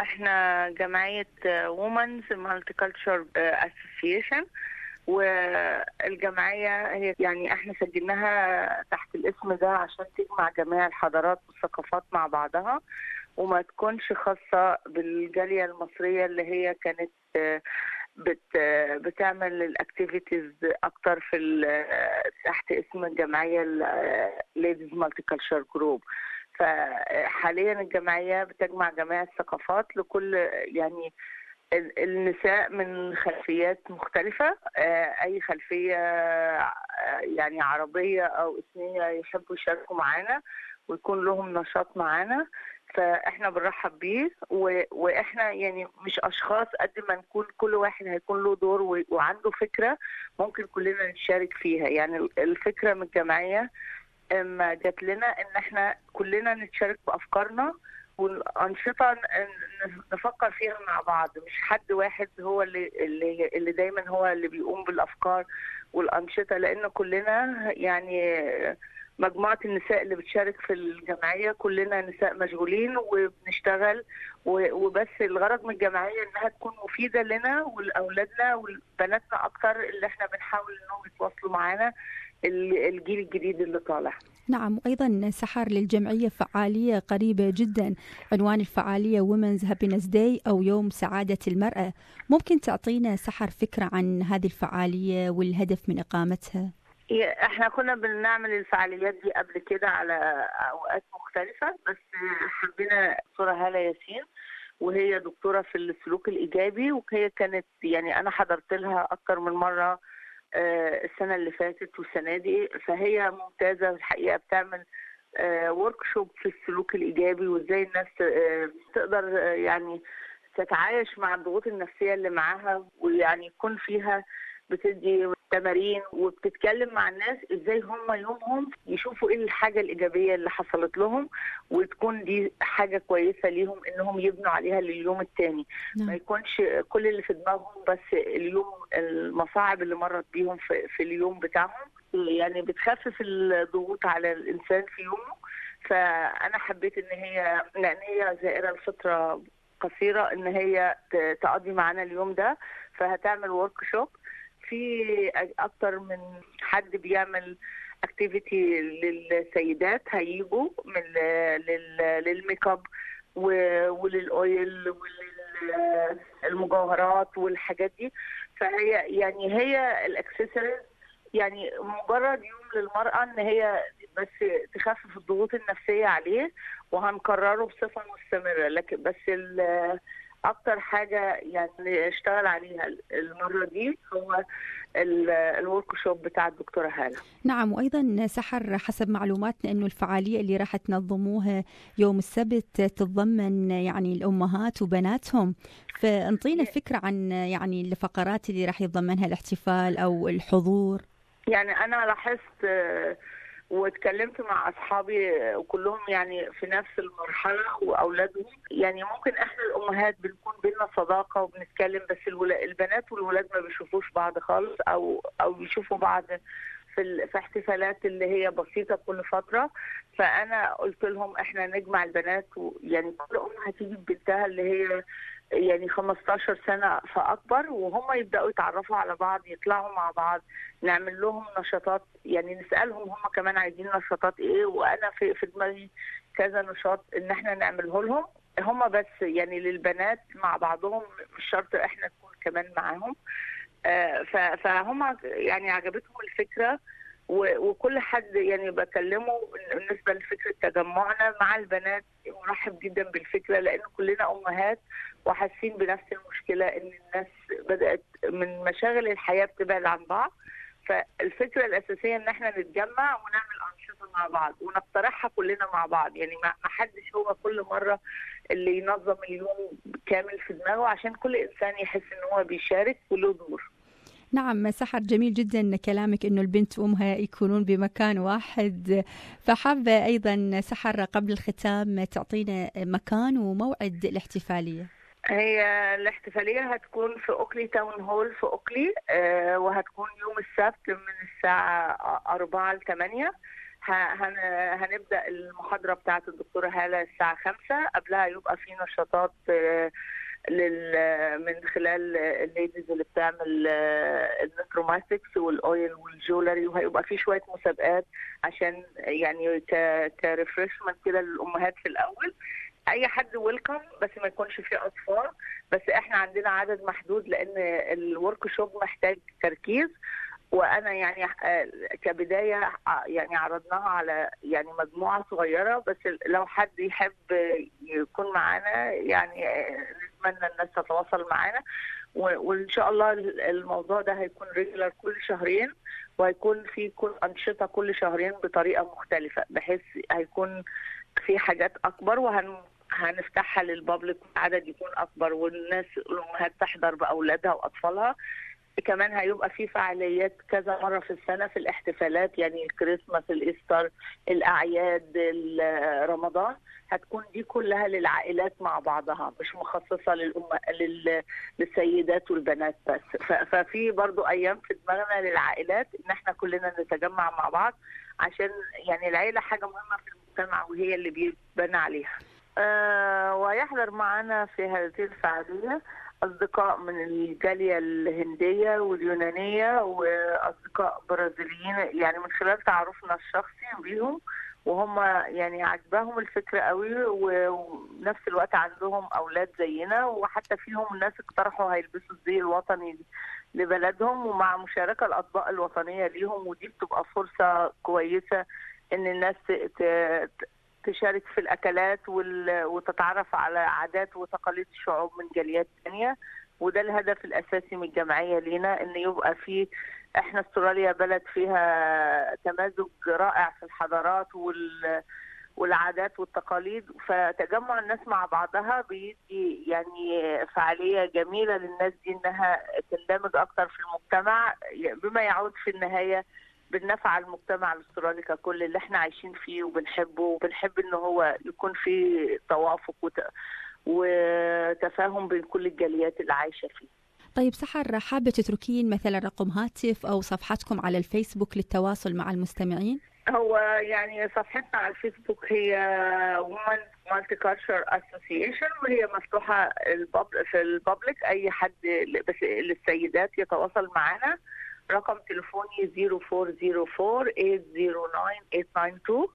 احنا جمعية وومنز مالتي كلتشر اسوسيشن والجمعية هي يعني احنا سجلناها تحت الاسم ده عشان تجمع جميع الحضارات والثقافات مع بعضها وما تكونش خاصة بالجالية المصرية اللي هي كانت بت بتعمل الاكتيفيتيز اكتر في تحت اسم الجمعيه ليديز مالتي كلتشر جروب فحاليا الجمعيه بتجمع جميع الثقافات لكل يعني النساء من خلفيات مختلفة أي خلفية يعني عربية أو إثنية يحبوا يشاركوا معانا ويكون لهم نشاط معانا فاحنا بنرحب بيه و... واحنا يعني مش اشخاص قد ما نكون كل واحد هيكون له دور و... وعنده فكره ممكن كلنا نشارك فيها يعني الفكره من الجمعيه اما جات لنا ان احنا كلنا نتشارك بافكارنا والانشطه نفكر فيها مع بعض مش حد واحد هو اللي اللي, اللي دايما هو اللي بيقوم بالافكار والانشطه لان كلنا يعني مجموعة النساء اللي بتشارك في الجمعية كلنا نساء مشغولين وبنشتغل وبس الغرض من الجمعية انها تكون مفيدة لنا ولأولادنا وبناتنا اكتر اللي احنا بنحاول انهم يتواصلوا معانا الجيل الجديد اللي طالع نعم وأيضا سحر للجمعية فعالية قريبة جدا عنوان الفعالية Women's Happiness Day أو يوم سعادة المرأة ممكن تعطينا سحر فكرة عن هذه الفعالية والهدف من إقامتها؟ احنا كنا بنعمل الفعاليات دي قبل كده على اوقات مختلفه بس حبينا دكتوره هاله ياسين وهي دكتوره في السلوك الايجابي وهي كانت يعني انا حضرت لها اكتر من مره السنه اللي فاتت والسنه دي فهي ممتازه الحقيقه بتعمل ورك شوب في السلوك الايجابي وازاي الناس تقدر يعني تتعايش مع الضغوط النفسيه اللي معاها ويعني يكون فيها بتدي تمارين وبتتكلم مع الناس ازاي هم يومهم يشوفوا ايه الحاجه الايجابيه اللي حصلت لهم وتكون دي حاجه كويسه ليهم انهم يبنوا عليها لليوم الثاني نعم. ما يكونش كل اللي في دماغهم بس اليوم المصاعب اللي مرت بيهم في, في اليوم بتاعهم يعني بتخفف الضغوط على الانسان في يومه فانا حبيت ان هي لان هي زائره لفتره قصيره ان هي تقضي معانا اليوم ده فهتعمل ورك شوب في اكتر من حد بيعمل اكتيفيتي للسيدات هيجوا من للميك اب وللاويل وللمجوهرات والحاجات دي فهي يعني هي الاكسسوارز يعني مجرد يوم للمرأة ان هي بس تخفف الضغوط النفسية عليه وهنكرره بصفة مستمرة لكن بس اكتر حاجه يعني اشتغل عليها المره دي هو الورك شوب بتاع الدكتوره هاله نعم وايضا سحر حسب معلوماتنا انه الفعاليه اللي راح تنظموها يوم السبت تتضمن يعني الامهات وبناتهم فانطينا فكره عن يعني الفقرات اللي راح يتضمنها الاحتفال او الحضور يعني انا لاحظت واتكلمت مع اصحابي وكلهم يعني في نفس المرحله واولادهم يعني ممكن احنا الامهات بنكون بينا صداقه وبنتكلم بس البنات والولاد ما بيشوفوش بعض خالص او او بيشوفوا بعض في في احتفالات اللي هي بسيطه كل فتره فانا قلت لهم احنا نجمع البنات يعني كل ام هتيجي ببنتها اللي هي يعني 15 سنة فأكبر وهم يبدأوا يتعرفوا على بعض يطلعوا مع بعض نعمل لهم نشاطات يعني نسألهم هم كمان عايزين نشاطات إيه وأنا في, في دماغي كذا نشاط إن إحنا نعمله لهم هم بس يعني للبنات مع بعضهم مش شرط إحنا نكون كمان معاهم آه فهم يعني عجبتهم الفكرة وكل حد يعني بكلمه بالنسبه لفكره تجمعنا مع البنات مرحب جدا بالفكره لان كلنا امهات وحاسين بنفس المشكله ان الناس بدات من مشاغل الحياه بتبعد عن بعض فالفكره الاساسيه ان احنا نتجمع ونعمل انشطه مع بعض ونقترحها كلنا مع بعض يعني ما حدش هو كل مره اللي ينظم اليوم كامل في دماغه عشان كل انسان يحس ان هو بيشارك وله دور نعم سحر جميل جدا كلامك انه البنت وامها يكونون بمكان واحد فحابه ايضا سحر قبل الختام تعطينا مكان وموعد الاحتفاليه هي الاحتفالية هتكون في أوكلي تاون هول في أوكلي آه وهتكون يوم السبت من الساعة أربعة لثمانية هنبدا المحاضره بتاعه الدكتوره هاله الساعه 5 قبلها يبقى في نشاطات لل من خلال الليديز اللي بتعمل النكروماتكس والاويل والجولري وهيبقى في شويه مسابقات عشان يعني كريفرشمنت كده للامهات في الاول اي حد ويلكم بس ما يكونش فيه اطفال بس احنا عندنا عدد محدود لان الورك شوب محتاج تركيز وانا يعني كبدايه يعني عرضناها على يعني مجموعه صغيره بس لو حد يحب يكون معانا يعني نتمنى الناس تتواصل معانا وان شاء الله الموضوع ده هيكون ريجولار كل شهرين وهيكون في كل انشطه كل شهرين بطريقه مختلفه بحيث هيكون في حاجات اكبر وهن هنفتحها للبابليك عدد يكون اكبر والناس الامهات تحضر باولادها واطفالها كمان هيبقى في فعاليات كذا مره في السنه في الاحتفالات يعني الكريسماس الايستر الاعياد رمضان هتكون دي كلها للعائلات مع بعضها مش مخصصه للأم... لل... للسيدات والبنات بس ف... ففي برضو ايام في دماغنا للعائلات ان احنا كلنا نتجمع مع بعض عشان يعني العيله حاجه مهمه في المجتمع وهي اللي بيتبنى عليها آه ويحضر معنا في هذه الفعاليه اصدقاء من الجاليه الهنديه واليونانيه واصدقاء برازيليين يعني من خلال تعارفنا الشخصي بيهم وهم يعني عجباهم الفكره قوي ونفس الوقت عندهم اولاد زينا وحتى فيهم ناس اقترحوا هيلبسوا الزي الوطني لبلدهم ومع مشاركه الاطباق الوطنيه ليهم ودي بتبقى فرصه كويسه ان الناس تشارك في الاكلات وتتعرف على عادات وتقاليد الشعوب من جاليات ثانيه وده الهدف الاساسي من الجمعيه لينا ان يبقى في احنا استراليا بلد فيها تمازج رائع في الحضارات وال والعادات والتقاليد فتجمع الناس مع بعضها بيدي يعني فعاليه جميله للناس دي انها تندمج اكتر في المجتمع بما يعود في النهايه بالنفع على المجتمع الاسترالي ككل اللي احنا عايشين فيه وبنحبه وبنحب ان هو يكون في توافق وت... وتفاهم بين كل الجاليات اللي عايشه فيه. طيب سحر حابه تتركين مثلا رقم هاتف او صفحتكم على الفيسبوك للتواصل مع المستمعين؟ هو يعني صفحتنا على الفيسبوك هي Women Multicultural Association وهي مفتوحة في الببليك أي حد بس للسيدات يتواصل معنا رقم تليفوني